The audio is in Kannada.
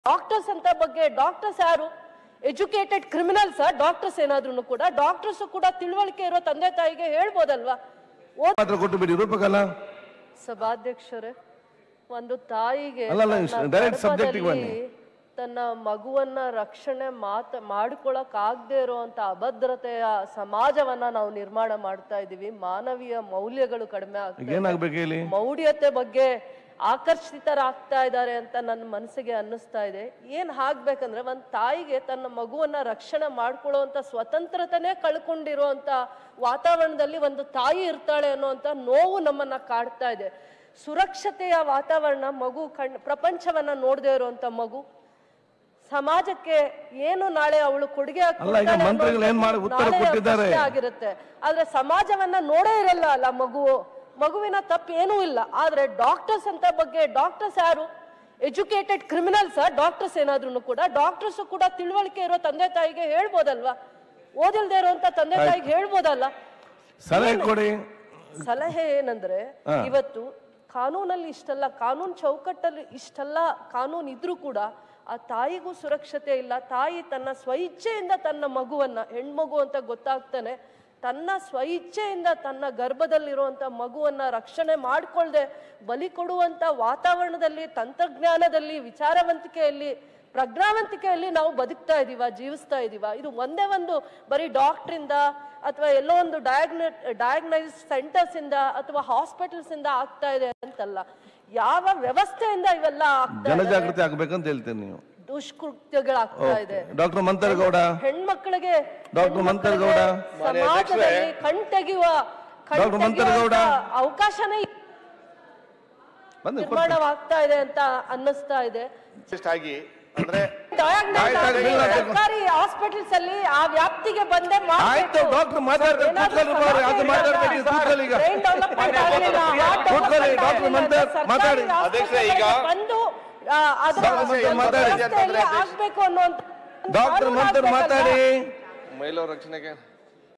ಡಾಕ್ಟರ್ಸ್ ಅಂತ ಬಗ್ಗೆ ಡಾಕ್ಟರ್ಸ್ ಯಾರು ಎಜುಕೇಟೆಡ್ ಕ್ರಿಮಿನಲ್ಸ್ ಡಾಕ್ಟರ್ಸ್ ಏನಾದ್ರೂ ಕೂಡ ಡಾಕ್ಟರ್ಸ್ ಕೂಡ ತಿಳುವಳಿಕೆ ಇರೋ ತಂದೆ ತಾಯಿಗೆ ಹೇಳ್ಬೋದಲ್ವಾ ಓದ್ ಮಾತ್ರ ಕೊಟ್ಟು ಬಿಡಿ ರೂಪಕಲ್ಲ ಸಭಾಧ್ಯಕ್ಷರೇ ಒಂದು ತಾಯಿಗೆ ಅಲ್ಲಲ್ಲ, ತನ್ನ direct subject ಗೆ ಗರ್ಭದಲ್ಲಿ ಬನ್ನಿ. ತನ್ನ ಮಗುವನ್ನ ರಕ್ಷಣೆ ಮಾತ ಮಾಡ್ಕೊಳಕ್ ಆಗದೆ ಇರುವಂತ ಅಭದ್ರತೆಯ ಸಮಾಜವನ್ನ ನಾವು ನಿರ್ಮಾಣ ಮಾಡ್ತಾ ಇದೀವಿ ಮಾನವೀಯ ಮೌಲ್ಯಗಳು ಕಡಿಮೆ ಆಗ್ತಾ ಈಗ ಏನಾಗ್ಬೇಕು ಹೇಳಿ ಮೌಢ್ಯತೆ ಬಗ್ಗೆ ಆಕರ್ಷಿತರಾಗ್ತಾ ಇದ್ದಾರೆ ಅಂತ ನನ್ನ ಮನಸ್ಸಿಗೆ ಅನ್ನಿಸ್ತಾ ಇದೆ ಏನ್ ಆಗ್ಬೇಕಂದ್ರೆ ಒಂದ್ ತಾಯಿಗೆ ತನ್ನ ಮಗುವನ್ನ ರಕ್ಷಣೆ ಮಾಡ್ಕೊಳ್ಳುವಂತ ಸ್ವತಂತ್ರತೆನೇ ಕಳ್ಕೊಂಡಿರುವಂತ ವಾತಾವರಣದಲ್ಲಿ ಒಂದು ತಾಯಿ ಇರ್ತಾಳೆ ಅನ್ನುವಂತ ನೋವು ನಮ್ಮನ್ನ ಕಾಡ್ತಾ ಇದೆ ಸುರಕ್ಷತೆಯ ವಾತಾವರಣ ಮಗು ಕಣ್ ಪ್ರಪಂಚವನ್ನ ನೋಡದೇ ಇರುವಂತ ಮಗು ಸಮಾಜಕ್ಕೆ ಏನು ನಾಳೆ ಅವಳು ಕೊಡುಗೆ ಅಲ್ಲ, ಈಗ ಕೊಡ್ತಾಳೆ ಮಂತ್ರಿಗಳು ಏನ್ ಮಾಡಿ ಅನ್ನೋದು ಉತ್ತರ ನಾಳೆಯ ಕೊಟ್ಟಿದ್ದಾರೆ. ಪ್ರಶ್ನೆ ಆಗಿರುತ್ತೆ ಆದ್ರೆ ಸಮಾಜವನ್ನ ನೋಡೇ ಇರಲ್ಲ ಅಲ್ಲ ಮಗು ಮಗುವಿನ ತಪ್ಪು ಏನೂ ಇಲ್ಲ ಆದ್ರೆ ಡಾಕ್ಟರ್ಸ್ ಅಂತ ಬಗ್ಗೆ ಡಾಕ್ಟರ್ಸ್ ಯಾರು ಎಜುಕೇಟೆಡ್ ಕ್ರಿಮಿನಲ್ಸ್ ಡಾಕ್ಟರ್ಸ್ ಏನಾದ್ರೂ ಕೂಡ ಡಾಕ್ಟರ್ಸ್ ಕೂಡ ತಿಳುವಳಿಕೆ ಇರೋ ತಂದೆ ತಾಯಿಗೆ ಹೇಳ್ಬೋದಲ್ವಾ ಓದಿಲ್ದೇ ಇರುವಂತ ತಂದೆ ತಾಯಿಗೆ ಹೇಳ್ಬೋದಲ್ಲ ಸಲಹೆ ಕೊಡಿ ಸಲಹೆ ಏನಂದ್ರೆ ಇವತ್ತು ಕಾನೂನಲ್ಲಿ ಇಷ್ಟೆಲ್ಲ ಕಾನೂನು ಚೌಕಟ್ಟಲ್ಲಿ ಇಷ್ಟೆಲ್ಲ ಕಾನೂನು ಇದ್ರೂ ಕೂಡ ಆ ತಾಯಿಗೂ ಸುರಕ್ಷತೆ ಇಲ್ಲ ತಾಯಿ ತನ್ನ ಸ್ವಇಚ್ಛೆಯಿಂದ ತನ್ನ ಮಗುವನ್ನ ಹೆಣ್ಮಗು ಅಂತ ಗೊತ್ತಾಗ್ತಾನೆ ತನ್ನ ಸ್ವಇಚ್ಛೆಯಿಂದ ತನ್ನ ಗರ್ಭದಲ್ಲಿರುವಂತ ಮಗುವನ್ನ ರಕ್ಷಣೆ ಮಾಡ್ಕೊಳ್ದೆ ಬಲಿ ಕೊಡುವಂತ ವಾತಾವರಣದಲ್ಲಿ ತಂತ್ರಜ್ಞಾನದಲ್ಲಿ ವಿಚಾರವಂತಿಕೆಯಲ್ಲಿ ಪ್ರಜ್ಞಾವಂತಿಕೆಯಲ್ಲಿ ನಾವು ಬದುಕ್ತಾ ಇದೀವ ಜೀವಿಸ್ತಾ ಇದೀವ ಇದು ಒಂದೇ ಒಂದು ಬರೀ ಡಾಕ್ಟ್ರಿಂದ ಅಥವಾ ಎಲ್ಲೋ ಒಂದು ಡಯಾಗ್ನ ಡಯಾಗ್ನೈಸ್ ಸೆಂಟರ್ಸ್ ಇಂದ ಅಥವಾ ಹಾಸ್ಪಿಟಲ್ಸ್ ಇಂದ ಆಗ್ತಾ ಇದೆ ಅಂತಲ್ಲ ಯಾವ ವ್ಯವಸ್ಥೆಯಿಂದ ಇವೆಲ್ಲ ಆಗ್ತಾ ಇದೆ ಜನಜಾಗೃತಿ ಆಗ್ಬೇಕಂತ ಹೇಳ್ತೀನಿ ನೀವು ದುಷ್ಕೃತ್ಯಗಳಾಗ್ತಾ ಇದೆ ಡಾಕ್ಟರ್ ಮಂತರಗೌಡ ಹೆಣ್ಮಕ್ಳಿಗೆ ಡಾಕ್ಟರ್ ಮಂತರಗೌಡ. ಸಮಾಜದಲ್ಲಿ ಕಣ್ ತೆಗೆಯುವ ಕಣ್ ಡಾಕ್ಟರ್ ಮಂತರಗೌಡ. ತೆಗೆಯುವಂತ ಅವಕಾಶನೇ ಬನ್ನಿ ನಿರ್ಮಾಣವಾಗ್ತಾ ಇದೆ ಅಂತ ಅನ್ನಿಸ್ತಾ ಇದೆ ಆಗಿ ಅಂದ್ರೆ ಡಯಾಗ್ನೈಸ್ ಆಯ್ತು, ಆಗಿ ಆಯ್ತು, ಸರ್ಕಾರಿ ಹಾಸ್ಪಿಟಲ್ಸ್ ಅಲ್ಲಿ ಆ ವ್ಯಾಪ್ತಿಗೆ ಬಂದೇ ಆಯ್ತು ಡಾಕ್ಟರ್ ಮಾತಾಡ್ತಾರೆ ಕೂತ್ಕೊಳ್ಳಿ ಬಾರಿ, ಅದು ಮಾತಾಡ್ಬೇಡಿ ಕೂತ್ಕೊಳ್ಳಿ ಈಗ ಕೂತ್ಕೊಳ್ಳಿ, ಡಾಕ್ಟರ್ ಮಂತರ್ ಮಾತಾಡಿ. ಅಧ್ಯಕ್ಷರೇ, ಈಗ- ಬಂದು ಆ, ಅದರ ಡಾಕ್ಟರ್ ಮಂತರ್ ಮಾತಾಡಿ. ವ್ಯವಸ್ಥೆಯಲ್ಲಿ ಆಗ್ಬೇಕು ಅನ್ನುವಂತ ಡಾಕ್ಟರ್ ಮಂತರ್ ಮಾತಾಡಿ ಮಹಿಳಾ ರಕ್ಷಣೆಗೆ